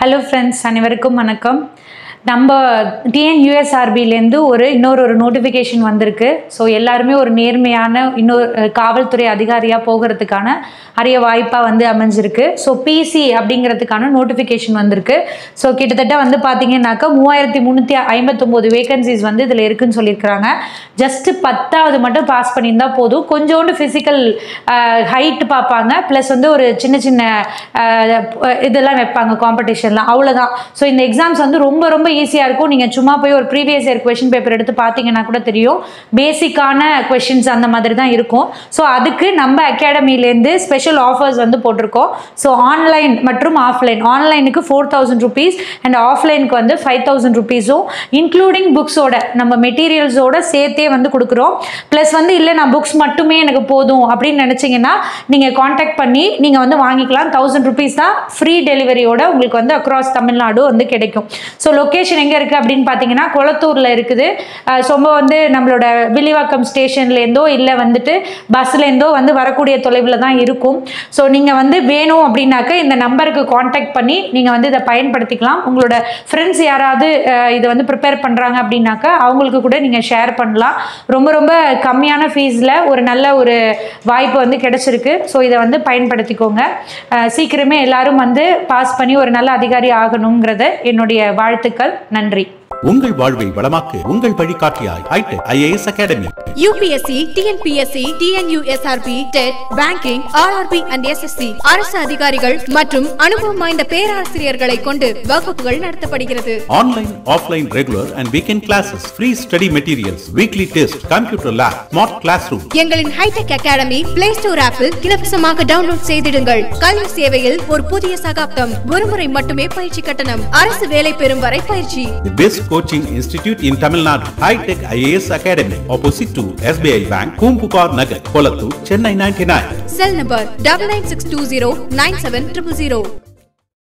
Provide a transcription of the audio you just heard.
Hello friends அனைவருக்கும் வணக்கம் நம்ம டிஎன்யூஎஸ்ஆர்பிலேருந்து ஒரு இன்னொரு ஒரு நோட்டிஃபிகேஷன் வந்திருக்கு ஸோ எல்லாருமே ஒரு நேர்மையான இன்னொரு அஹ், காவல்துறை அதிகாரியாக போகிறதுக்கான அரிய வாய்ப்பாக வந்து அமைஞ்சிருக்கு ஸோ பிசி அப்படிங்கிறதுக்கான நோட்டிஃபிகேஷன் வந்திருக்கு ஸோ கிட்டத்தட்ட வந்து பார்த்தீங்கன்னாக்கா மூவாயிரத்தி முந்நூற்றி ஐம்பத்தொம்போது வேகன்சிஸ் வந்து இதில் இருக்குன்னு சொல்லியிருக்கிறாங்க ஜஸ்ட்டு பத்தாவது மட்டும் பாஸ் பண்ணியிருந்தா போதும் கொஞ்சோண்டு ஃபிசிக்கல் ஹைட் பார்ப்பாங்க ப்ளஸ் வந்து ஒரு சின்ன சின்ன அஹ், இதெல்லாம் வைப்பாங்க காம்படிஷன்லாம் அவ்வளோதான் ஸோ இந்த எக்ஸாம்ஸ் வந்து ரொம்ப ரொம்ப ஈஸியாக இருக்கும் நீங்கள் சும்மா போய் ஒரு ப்ரீவியஸ் இயர் கொஷின் பேப்பர் எடுத்து பார்த்தீங்கன்னா கூட தெரியும் பேசிக்கான கொஷின்ஸ் அந்த மாதிரி தான் இருக்கும் ஸோ அதுக்கு நம்ம அகாடமிலேருந்து ஸ்பெஷல் ஆஃபர்ஸ் வந்து போட்டிருக்கோம் ஸோ ஆன்லைன் மற்றும் ஆஃப்லைன் ஆன்லைனுக்கு ஃபோர் தௌசண்ட் ருபீஸ் அண்ட் ஆஃப்லைனுக்கு வந்து ஃபைவ் தௌசண்ட் ருபீஸும் இன்க்ளூடிங் புக்ஸோட நம்ம மெட்டீரியல்ஸோட சேர்த்தே வந்து கொடுக்குறோம் ப்ளஸ் வந்து இல்லை நான் புக்ஸ் மட்டுமே எனக்கு போதும் அப்படின்னு நினச்சிங்கன்னா நீங்கள் காண்டாக்ட் பண்ணி நீங்கள் வந்து வாங்கிக்கலாம் தௌசண்ட் ருபீஸ் தான் ஃப்ரீ டெலிவரியோட உங்களுக்கு வந்து அக்ராஸ் தமிழ்நாடு வந்து கிடைக்கும் ஸோ லொக்கேஷன் எங்கே இருக்குது அப்படின்னு பார்த்தீங்கன்னா குளத்தூரில் இருக்குது அஹ் ரொம்ப வந்து நம்மளோட வில்லிவாக்கம் ஸ்டேஷன்லேருந்தோ இல்லை வந்துட்டு பஸ்லேருந்தோ வந்து வரக்கூடிய தொலைவில் தான் இருக்கும் ஸோ நீங்கள் வந்து வேணும் அப்படின்னாக்க இந்த நம்பருக்கு காண்டாக்ட் பண்ணி நீங்கள் வந்து இதை பயன்படுத்திக்கலாம் உங்களோட ஃப்ரெண்ட்ஸ் யாராவது அஹ், இதை வந்து ப்ரிப்பேர் பண்ணுறாங்க அப்படின்னாக்கா அவங்களுக்கு கூட நீங்கள் ஷேர் பண்ணலாம் ரொம்ப ரொம்ப கம்மியான ஃபீஸில் ஒரு நல்ல ஒரு வாய்ப்பு வந்து கிடைச்சிருக்கு ஸோ இதை வந்து பயன்படுத்திக்கோங்க அஹ், சீக்கிரமே எல்லாரும் வந்து பாஸ் பண்ணி ஒரு நல்ல அதிகாரி ஆகணுங்கிறத என்னுடைய வாழ்த்துக்கள் நன்றி உங்கள் வாழ்வை வளமாக்கு உங்கள் வழிகாட்டியாய் hitech IAS academy UPSC TNPSC TNUSRB TET banking RRB and SSC அரசு அதிகாரிகள் மற்றும் அனுபவம் வாய்ந்த பேராசிரியர்களை கொண்டு வகுப்புகள் நடத்தப்படுகிறது online offline regular and weekend classes free study materials weekly test computer lab smart classroom எங்களின் ஹைடெக் அகாடமி பிளே ஸ்டோர் ஆப்பில் இலவசமாக டவுன்லோட் செய்திடுங்கள் கல்வி சேவையில் ஒரு புதிய சகாப்தம் ஒருமுறை மட்டுமே பயிற்சி கட்டணம் அரசு வேலை பெறும் வரை பயிற்சி The best coaching institute in Tamil Nadu, High Tech IAS Academy, opposite to SBI Bank, Kumpukar Nagar, Kolattur, Chennai 99. Cell number double nine six two zero nine seven triple zero